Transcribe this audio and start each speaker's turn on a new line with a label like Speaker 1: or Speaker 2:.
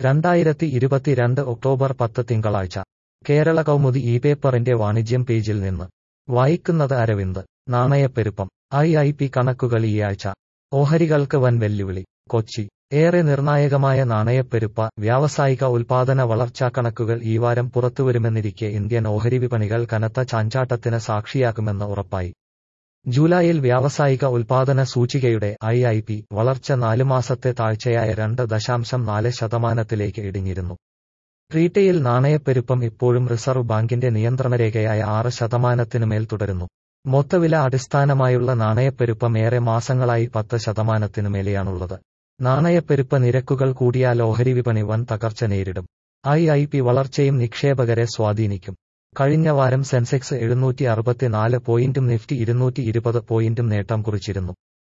Speaker 1: രണ്ടായിരത്തി ഇരുപത്തിരണ്ട് ഒക്ടോബർ പത്ത് തിങ്കളാഴ്ച കേരള കൗമുദി ഈ പേപ്പറിന്റെ വാണിജ്യം പേജിൽ നിന്ന് വായിക്കുന്നത് അരവിന്ദ് നാണയപ്പെരുപ്പം ഐ ഐ പി കണക്കുകൾ ഈയാഴ്ച ഓഹരികൾക്ക് വൻ വെല്ലുവിളി കൊച്ചി ഏറെ നിർണായകമായ നാണയപ്പെരുപ്പ വ്യാവസായിക ഉൽപാദന വളർച്ചാ കണക്കുകൾ ഈ വാരം പുറത്തുവരുമെന്നിരിക്കെ ഇന്ത്യൻ ഓഹരി വിപണികൾ കനത്ത ചാഞ്ചാട്ടത്തിന് സാക്ഷിയാകുമെന്ന് ഉറപ്പായി ജൂലൈയിൽ വ്യാവസായിക ഉൽപാദന സൂചികയുടെ ഐ ഐ പി വളർച്ച നാലു മാസത്തെ താഴ്ചയായ രണ്ട് ദശാംശം നാല് ശതമാനത്തിലേക്ക് ഇടിഞ്ഞിരുന്നു റീറ്റെയിൽ നാണയപ്പെരുപ്പം ഇപ്പോഴും റിസർവ് ബാങ്കിന്റെ നിയന്ത്രണരേഖയായ ആറ് ശതമാനത്തിനുമേൽ തുടരുന്നു മൊത്തവില അടിസ്ഥാനമായുള്ള നാണയപ്പെരുപ്പം ഏറെ മാസങ്ങളായി പത്ത് ശതമാനത്തിനുമേലെയാണുള്ളത് നാണയപ്പെരുപ്പ നിരക്കുകൾ കൂടിയാൽ ഓഹരി വിപണി വൻ തകർച്ച നേരിടും ഐ ഐ പി വളർച്ചയും നിക്ഷേപകരെ സ്വാധീനിക്കും കഴിഞ്ഞ വാരം സെൻസെക്സ് എഴുന്നൂറ്റി അറുപത്തിനാല് പോയിന്റും നിഫ്റ്റി ഇരുന്നൂറ്റി ഇരുപത് പോയിന്റും നേട്ടം കുറിച്ചിരുന്നു